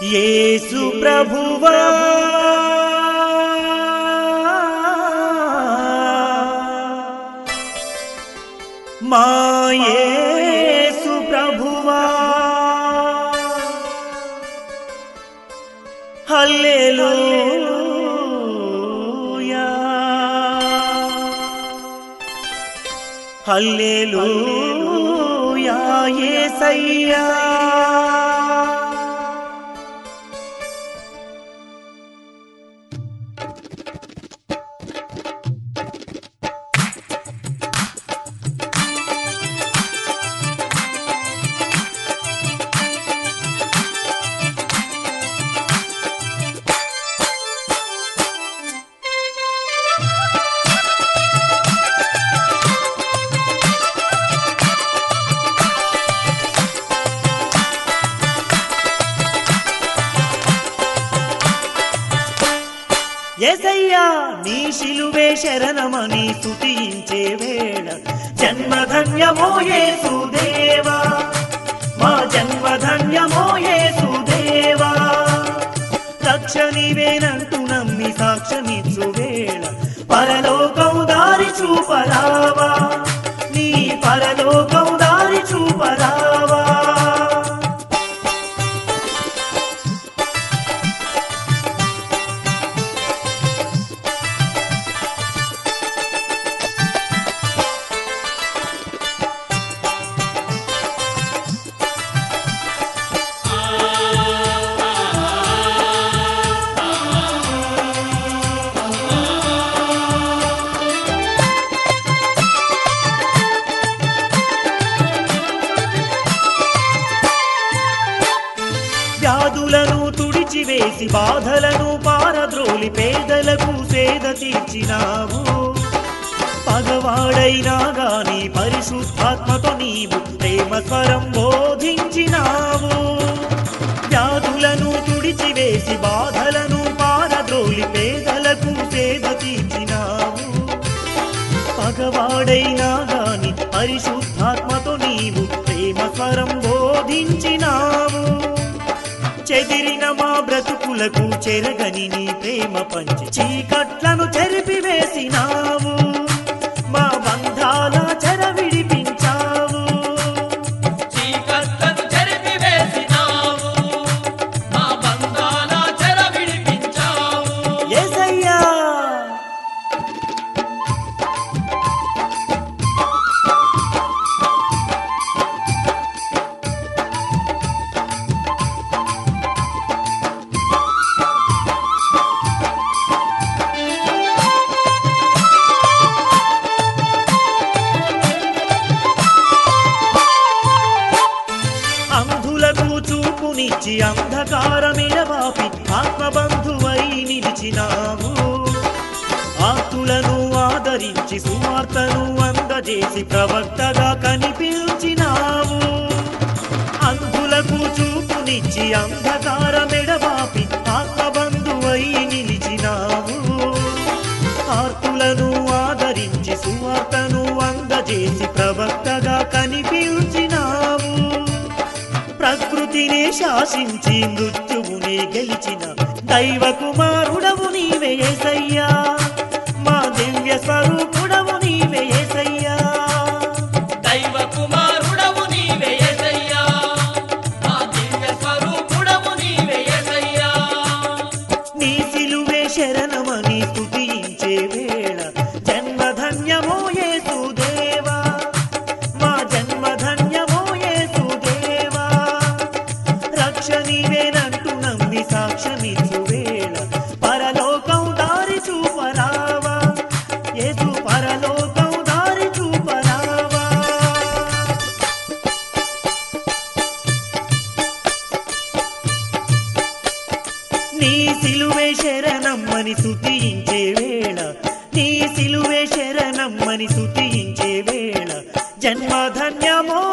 యేసు ప్రభువా మా యేసు ప్రభువా హల్లెలూయా హల్లెలూయా యేసయ్యా ఎసయ్యా నీ శిలువే శరణమని స్తుతించే వేళ జన్మధన్యమో యేసుదేవా మా జన్మధన్యమో యేసుదేవా రక్ష నీవేనంటూ నమ్మి సాక్ష్యమిచ్చు వేళ పరలోకం దారి చూపరావా నీ పరలోకం దారి చూపరావా వ్యాధులను తుడిచివేసి బాధలను పారద్రోలి పేదలకు సేద తీర్చినావు పగవాడైనా గాని పరిశుద్ధాత్మతో నీవు ప్రేమ స్వరం బోధించినావు వ్యాధులను తుడిచివేసి బాధలను పారద్రోలి పేదలకు సేద తీర్చినావు పగవాడైనా గాని పరిశుద్ధాత్మతో నీవు ప్రేమ స్వరం బోధించినావు చెదిరిన మా బ్రతుకులకు చెరగని నీ ప్రేమ పంచి చీకట్లను చెరిపివేసినావు మా బంధాల చెర విడిపించావు చీకట్లను చెరిపివేసినావు మా బంధాల చెర విడిపించావు యేసయ్యా అంధులకు చూపునిచ్చి అంధకారమిలవాపి ఆత్మబంధువై నిలిచినావు ఆతులను ఆదరించి సువార్తను అందజేసి ప్రవక్తగా కనిపించినావు అంధులకు చూపునిచ్చి అంధకారమెడవాపి ఆత్మబంధువై నిలిచినావు ఆర్తులను ఆదరించి సువార్తను అందజేసి ప్రవక్తగా కనిపించినావు ప్రకృతిని శాసించి మృత్యువుని గెలిచిన దైవ కుమారుడవు నీవే యేసయ్యా మా దివ్య స్వరూపుడవు నీవే యేసయ్యా దైవ కుమారుడవు నీవే యేసయ్యా మా దివ్య స్వరూపుడవు నీవే యేసయ్యా నీ సిలువే శరణమని స్తుతించే వేళ జన్మధన్యమో యేసుదేవా మా జన్మధన్యమో యేసుదేవా రక్ష నీవేనంటూ నమ్మి సాక్ష్యమిచ్చు వేళ పరలోకం దారి చూపరావా యేసు పరలోకం దారి చూపరావా నీ సిలువే శరణమ్మని స్తుతించే వేళ నీ సిలువే శరణమ్మని స్తుతించే వేళ జన్మధన్యమో